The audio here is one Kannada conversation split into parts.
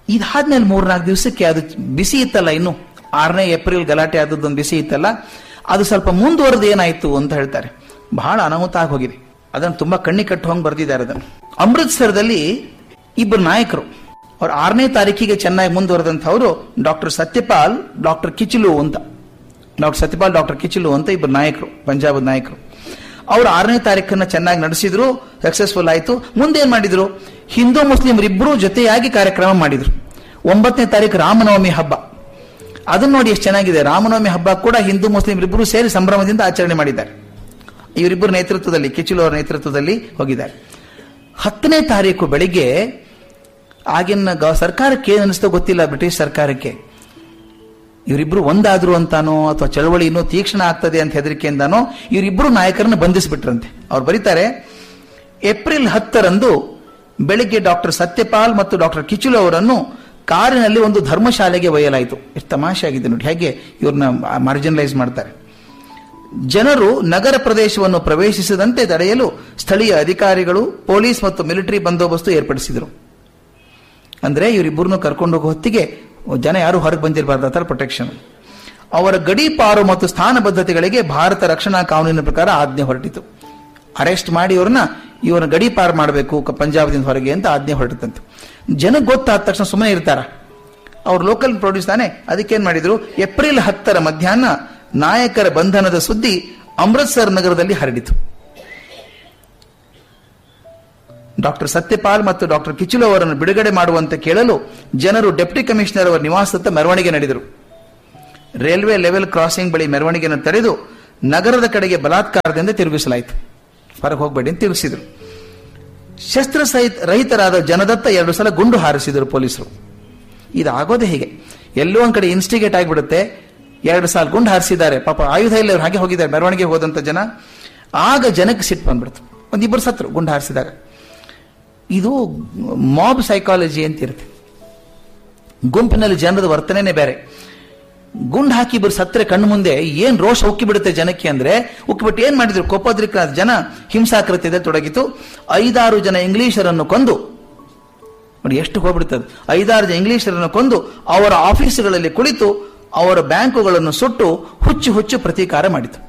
ಇದಾದ್ಮೇಲೆ ಮೂರ್ನಾಲ್ಕು ದಿವಸಕ್ಕೆ ಅದು ಬಿಸಿ ಇತ್ತಲ್ಲ ಇನ್ನು ಆರನೇ ಏಪ್ರಿಲ್ ಗಲಾಟೆ ಆದದ್ದೊಂದು ಬಿಸಿ ಇತ್ತಲ್ಲ ಅದು ಸ್ವಲ್ಪ ಮುಂದುವರೆದು ಏನಾಯ್ತು ಅಂತ ಹೇಳ್ತಾರೆ ಬಹಳ ಅನಾಹುತ ಆಗೋಗಿದೆ ಅದನ್ನು ತುಂಬಾ ಕಣ್ಣಿ ಕಟ್ಟು ಹೋಗಿ ಬರ್ದಿದ್ದಾರೆ ಅದನ್ನು ಅಮೃತ್ಸರದಲ್ಲಿ ಇಬ್ಬರು ನಾಯಕರು ಅವ್ರು ಆರನೇ ತಾರೀಕಿಗೆ ಚೆನ್ನಾಗಿ ಮುಂದುವರೆದಂಥವರು ಡಾಕ್ಟರ್ ಸತ್ಯಪಾಲ್ ಡಾಕ್ಟರ್ ಕಿಚಿಲು ಅಂತ ಡಾಕ್ಟರ್ ಸತ್ಯಪಾಲ್ ಡಾಕ್ಟರ್ ಕಿಚಿಲು ಅಂತ ಇಬ್ಬರು ನಾಯಕರು ಪಂಜಾಬ್ ನಾಯಕರು ಅವರು ಆರನೇ ತಾರೀಕನ್ನ ಚೆನ್ನಾಗಿ ನಡೆಸಿದ್ರು ಸಕ್ಸಸ್ಫುಲ್ ಆಯ್ತು ಮುಂದೆ ಏನ್ ಮಾಡಿದ್ರು ಹಿಂದೂ ಮುಸ್ಲಿಮರಿಬ್ಬರು ಜೊತೆಯಾಗಿ ಕಾರ್ಯಕ್ರಮ ಮಾಡಿದ್ರು ಒಂಬತ್ತನೇ ತಾರೀಕು ರಾಮನವಮಿ ಹಬ್ಬ ಅದನ್ನ ನೋಡಿ ಎಷ್ಟು ಚೆನ್ನಾಗಿದೆ ರಾಮನವಮಿ ಹಬ್ಬ ಕೂಡ ಹಿಂದೂ ಮುಸ್ಲಿಮರಿಬ್ಬರು ಸೇರಿ ಸಂಭ್ರಮದಿಂದ ಆಚರಣೆ ಮಾಡಿದ್ದಾರೆ ಇವರಿಬ್ಬರು ನೇತೃತ್ವದಲ್ಲಿ ಕಿಚಿಲು ಅವರ ನೇತೃತ್ವದಲ್ಲಿ ಹೋಗಿದ್ದಾರೆ ಹತ್ತನೇ ತಾರೀಕು ಬೆಳಿಗ್ಗೆ ಆಗಿನ ಗ- ಸರ್ಕಾರಕ್ಕೆ ಏನು ಅನಿಸ್ತೋ ಗೊತ್ತಿಲ್ಲ ಬ್ರಿಟಿಷ್ ಸರ್ಕಾರಕ್ಕೆ ಇವರಿಬ್ರು ಒಂದಾದ್ರು ಅಂತಾನೋ ಅಥವಾ ಚಳವಳಿ ಇನ್ನೂ ತೀಕ್ಷ್ಣ ಆಗ್ತದೆ ಅಂತ ಹೆದರಿಕೆಯಿಂದಾನೋ ಇವರಿಬ್ರು ನಾಯಕರನ್ನ ಬಂಧಿಸಿಬಿಟ್ರಂತೆ ಅವ್ರು ಬರೀತಾರೆ ಏಪ್ರಿಲ್ ಹತ್ತರಂದು ಬೆಳಿಗ್ಗೆ ಡಾಕ್ಟರ್ ಸತ್ಯಪಾಲ್ ಮತ್ತು ಡಾಕ್ಟರ್ ಕಿಚುಲು ಅವರನ್ನು ಕಾರಿನಲ್ಲಿ ಒಂದು ಧರ್ಮಶಾಲೆಗೆ ಒಯ್ಯಲಾಯಿತು ಎಷ್ಟು ತಮಾಷೆ ಆಗಿದೆ ನೋಡಿ ಹೇಗೆ ಇವ್ರನ್ನ ಮಾರ್ಜಿನಲೈಸ್ ಮಾಡ್ತಾರೆ ಜನರು ನಗರ ಪ್ರದೇಶವನ್ನು ಪ್ರವೇಶಿಸದಂತೆ ತಡೆಯಲು ಸ್ಥಳೀಯ ಅಧಿಕಾರಿಗಳು ಪೊಲೀಸ್ ಮತ್ತು ಮಿಲಿಟರಿ ಬಂದೋಬಸ್ತು ಏರ್ಪಡಿಸಿದರು ಅಂದ್ರೆ ಇವರಿಬ್ಬರನ್ನು ಕರ್ಕೊಂಡು ಹೋಗೋ ಹೊತ್ತಿಗೆ ಜನ ಯಾರು ಹೊರಗೆ ಬಂದಿರಬಾರ್ದು ಆ ಥರ ಪ್ರೊಟೆಕ್ಷನ್ ಅವರ ಗಡೀಪಾರು ಮತ್ತು ಸ್ಥಾನಬದ್ಧತೆಗಳಿಗೆ ಭಾರತ ರಕ್ಷಣಾ ಕಾನೂನಿನ ಪ್ರಕಾರ ಆಜ್ಞೆ ಹೊರಟಿತು ಅರೆಸ್ಟ್ ಮಾಡಿ ಇವ್ರನ್ನ ಇವರ ಗಡೀಪಾರು ಮಾಡಬೇಕು ಪಂಜಾಬದಿಂದ ಹೊರಗೆ ಅಂತ ಆಜ್ಞೆ ಹೊರಟಿತಂತೆ ಜನಕ್ಕೆ ಗೊತ್ತಾದ ತಕ್ಷಣ ಸುಮ್ಮನೆ ಇರ್ತಾರ ಅವ್ರು ಲೋಕಲ್ ಪ್ರೊಡ್ಯೂಸ್ ತಾನೆ ಅದಕ್ಕೇನ್ ಮಾಡಿದ್ರು ಏಪ್ರಿಲ್ ಹತ್ತರ ಮಧ್ಯಾಹ್ನ ನಾಯಕರ ಬಂಧನದ ಸುದ್ದಿ ಅಮೃತ್ಸರ್ ನಗರದಲ್ಲಿ ಹರಡಿತು ಡಾಕ್ಟರ್ ಸತ್ಯಪಾಲ್ ಮತ್ತು ಡಾಕ್ಟರ್ ಕಿಚುಲು ಅವರನ್ನು ಬಿಡುಗಡೆ ಮಾಡುವಂತೆ ಕೇಳಲು ಜನರು ಡೆಪ್ಟಿ ಕಮಿಷನರ್ ಅವರ ನಿವಾಸದತ್ತ ಮೆರವಣಿಗೆ ನಡೆದರು ರೈಲ್ವೆ ಲೆವೆಲ್ ಕ್ರಾಸಿಂಗ್ ಬಳಿ ಮೆರವಣಿಗೆಯನ್ನು ತಡೆದು ನಗರದ ಕಡೆಗೆ ಬಲಾತ್ಕಾರದಿಂದ ತಿರುಗಿಸಲಾಯಿತು ಹೊರಗೆ ಹೋಗಬೇಡಿ ಅಂತ ತಿರುಗಿಸಿದರು ಶಸ್ತ್ರ ಸಹಿತ ರಹಿತರಾದ ಜನದತ್ತ ಎರಡು ಸಲ ಗುಂಡು ಹಾರಿಸಿದರು ಪೊಲೀಸರು ಇದಾಗೋದೇ ಹೀಗೆ ಎಲ್ಲೋ ಒಂದ್ ಕಡೆ ಇನ್ಸ್ಟಿಗೇಟ್ ಆಗಿಬಿಡುತ್ತೆ ಎರಡು ಸಾಲ ಗುಂಡು ಹಾರಿಸಿದ್ದಾರೆ ಪಾಪ ಆಯುಧ ಇಲ್ಲ ಇವ್ರು ಹಾಗೆ ಹೋಗಿದ್ದಾರೆ ಮೆರವಣಿಗೆ ಹೋದಂತ ಜನ ಆಗ ಜನಕ್ಕೆ ಸಿಟ್ಟು ಬಂದ್ಬಿಡ್ತು ಒಂದಿಬ್ಬರು ಸತ್ರು ಗುಂಡು ಹಾರಿಸಿದಾಗ ಇದು ಮಾಬ್ ಸೈಕಾಲಜಿ ಅಂತ ಇರುತ್ತೆ ಗುಂಪಿನಲ್ಲಿ ಜನರದ ವರ್ತನೆನೇ ಬೇರೆ ಗುಂಡು ಹಾಕಿ ಇಬ್ಬರು ಸತ್ರೆ ಕಣ್ಣು ಮುಂದೆ ಏನ್ ರೋಷ ಉಕ್ಕಿ ಬಿಡುತ್ತೆ ಜನಕ್ಕೆ ಅಂದ್ರೆ ಉಕ್ಕಿಬಿಟ್ಟು ಏನ್ ಮಾಡಿದ್ರು ಕೋಪೋದ್ರಿಕ್ತ ಜನ ಹಿಂಸಾಕೃತ್ಯದ ತೊಡಗಿತು ಐದಾರು ಜನ ಇಂಗ್ಲಿಷರನ್ನು ಕೊಂದು ನೋಡಿ ಎಷ್ಟು ಹೋಗ್ಬಿಡ್ತದೆ ಐದಾರು ಜನ ಇಂಗ್ಲಿಷರನ್ನು ಕೊಂದು ಅವರ ಆಫೀಸುಗಳಲ್ಲಿ ಕುಳಿತು ಅವರ ಬ್ಯಾಂಕುಗಳನ್ನು ಸುಟ್ಟು ಹುಚ್ಚು ಹುಚ್ಚು ಪ್ರತೀಕಾರ ಮಾಡಿತು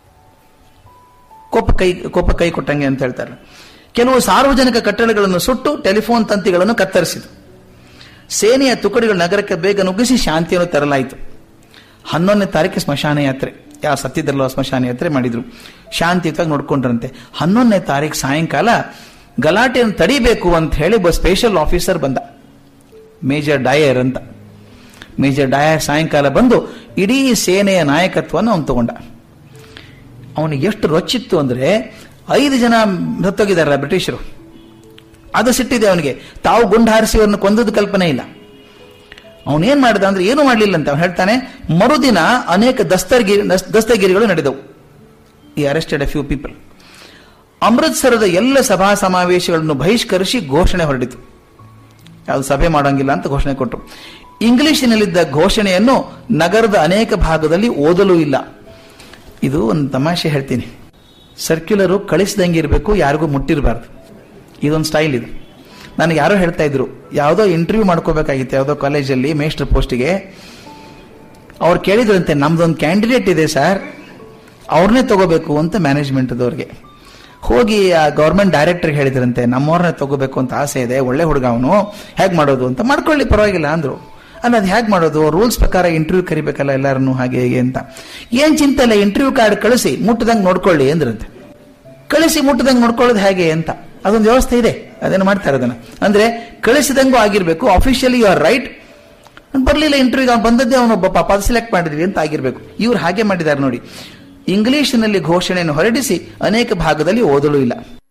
ಕೋಪ ಕೈ ಕೋಪ ಕೈ ಕೊಟ್ಟಂಗೆ ಅಂತ ಹೇಳ್ತಾರೆ ಕೆಲವು ಸಾರ್ವಜನಿಕ ಕಟ್ಟಡಗಳನ್ನು ಸುಟ್ಟು ಟೆಲಿಫೋನ್ ತಂತಿಗಳನ್ನು ಕತ್ತರಿಸಿತು ಸೇನೆಯ ತುಕಡಿಗಳು ನಗರಕ್ಕೆ ಬೇಗ ನುಗ್ಗಿಸಿ ಶಾಂತಿಯನ್ನು ತರಲಾಯಿತು ಹನ್ನೊಂದನೇ ತಾರೀಕು ಸ್ಮಶಾನ ಯಾತ್ರೆ ಯಾವ ಸತ್ಯದಲ್ಲೋ ಸ್ಮಶಾನ ಯಾತ್ರೆ ಮಾಡಿದ್ರು ಶಾಂತಿಯುತವಾಗಿ ನೋಡ್ಕೊಂಡ್ರಂತೆ ಹನ್ನೊಂದನೇ ತಾರೀಕು ಸಾಯಂಕಾಲ ಗಲಾಟೆಯನ್ನು ತಡಿಬೇಕು ಅಂತ ಹೇಳಿ ಒಬ್ಬ ಸ್ಪೆಷಲ್ ಆಫೀಸರ್ ಬಂದ ಮೇಜರ್ ಡಯರ್ ಅಂತ ಮೇಜರ್ ಡಯರ್ ಸಾಯಂಕಾಲ ಬಂದು ಇಡೀ ಸೇನೆಯ ನಾಯಕತ್ವವನ್ನು ಅವನು ತಗೊಂಡ ಅವನಿಗೆ ಎಷ್ಟು ರೊಚ್ಚಿತ್ತು ಅಂದ್ರೆ ಐದು ಜನ ಸತ್ತೋಗಿದಾರಲ್ಲ ಬ್ರಿಟಿಷರು ಅದು ಸಿಟ್ಟಿದೆ ಅವನಿಗೆ ತಾವು ಗುಂಡು ಹಾರಿಸಿ ಅವ್ರನ್ನ ಕೊಂದದ್ದು ಕಲ್ಪನೆ ಇಲ್ಲ ಅವನೇನ್ ಮಾಡಿದ ಅಂದ್ರೆ ಏನು ಮಾಡಲಿಲ್ಲ ಅಂತ ಅವ್ನು ಹೇಳ್ತಾನೆ ಮರುದಿನ ಅನೇಕ ದಸ್ತಗಿರಿ ದಸ್ತಗಿರಿಗಳು ನಡೆದವು ಈ ಅರೆಸ್ಟೆಡ್ ಎ ಫ್ಯೂ ಪೀಪಲ್ ಅಮೃತ್ಸರದ ಎಲ್ಲ ಸಭಾ ಸಮಾವೇಶಗಳನ್ನು ಬಹಿಷ್ಕರಿಸಿ ಘೋಷಣೆ ಹೊರಡಿತು ಯಾವುದು ಸಭೆ ಮಾಡೋಂಗಿಲ್ಲ ಅಂತ ಘೋಷಣೆ ಕೊಟ್ಟರು ಇಂಗ್ಲಿಷಿನಲ್ಲಿದ್ದ ಘೋಷಣೆಯನ್ನು ನಗರದ ಅನೇಕ ಭಾಗದಲ್ಲಿ ಓದಲೂ ಇಲ್ಲ ಇದು ಒಂದು ತಮಾಷೆ ಹೇಳ್ತೀನಿ ಸರ್ಕ್ಯುಲರು ಕಳಿಸಿದಂಗೆ ಇರಬೇಕು ಯಾರಿಗೂ ಮುಟ್ಟಿರಬಾರ್ದು ಇದೊಂದು ಸ್ಟೈಲ್ ಇದು ನನಗೆ ಯಾರೋ ಹೇಳ್ತಾ ಇದ್ರು ಯಾವುದೋ ಇಂಟರ್ವ್ಯೂ ಮಾಡ್ಕೋಬೇಕಾಗಿತ್ತು ಯಾವುದೋ ಕಾಲೇಜಲ್ಲಿ ಮೇಸ್ಟರ್ ಪೋಸ್ಟಿಗೆ ಅವ್ರು ಕೇಳಿದ್ರಂತೆ ನಮ್ದೊಂದು ಕ್ಯಾಂಡಿಡೇಟ್ ಇದೆ ಸರ್ ಅವ್ರನ್ನೇ ತಗೋಬೇಕು ಅಂತ ಮ್ಯಾನೇಜ್ಮೆಂಟ್ದವ್ರಿಗೆ ಹೋಗಿ ಆ ಗೌರ್ಮೆಂಟ್ ಡೈರೆಕ್ಟರ್ಗೆ ಹೇಳಿದ್ರಂತೆ ನಮ್ಮವ್ರನ್ನೇ ತಗೋಬೇಕು ಅಂತ ಆಸೆ ಇದೆ ಒಳ್ಳೆ ಹುಡುಗ ಅವನು ಹೇಗೆ ಮಾಡೋದು ಅಂತ ಮಾಡ್ಕೊಳ್ಳಿ ಪರವಾಗಿಲ್ಲ ಅಂದ್ರು ಅಲ್ಲ ಅದು ಹೇಗೆ ಮಾಡೋದು ರೂಲ್ಸ್ ಪ್ರಕಾರ ಇಂಟರ್ವ್ಯೂ ಕರಿಬೇಕಲ್ಲ ಎಲ್ಲರನ್ನು ಹಾಗೆ ಹೇಗೆ ಅಂತ ಏನ್ ಚಿಂತೆ ಇಲ್ಲ ಇಂಟರ್ವ್ಯೂ ಕಾರ್ಡ್ ಕಳಿಸಿ ಮುಟ್ಟದಂಗೆ ನೋಡ್ಕೊಳ್ಳಿ ಅಂದ್ರಂತೆ ಕಳಿಸಿ ಮುಟ್ಟದಂಗೆ ನೋಡ್ಕೊಳ್ಳೋದು ಹೇಗೆ ಅಂತ ಅದೊಂದು ವ್ಯವಸ್ಥೆ ಇದೆ ಅದೇನು ಮಾಡ್ತಾರೆ ಅದನ್ನ ಅಂದ್ರೆ ಕಳಿಸಿದಂಗೂ ಆಗಿರ್ಬೇಕು ಅಫಿಷಿಯಲಿ ಯು ಆರ್ ರೈಟ್ ಬರ್ಲಿಲ್ಲ ಇಂಟರ್ವ್ಯೂ ಅವ್ನು ಬಂದದ್ದೇ ಅವನು ಒಬ್ಬ ಪಾಪ ಸೆಲೆಕ್ಟ್ ಮಾಡಿದ್ವಿ ಅಂತ ಆಗಿರ್ಬೇಕು ಇವ್ರು ಹಾಗೆ ಮಾಡಿದ್ದಾರೆ ನೋಡಿ ಇಂಗ್ಲಿಷ್ನಲ್ಲಿ ಘೋಷಣೆಯನ್ನು ಹೊರಡಿಸಿ ಅನೇಕ ಭಾಗದಲ್ಲಿ ಓದಲು ಇಲ್ಲ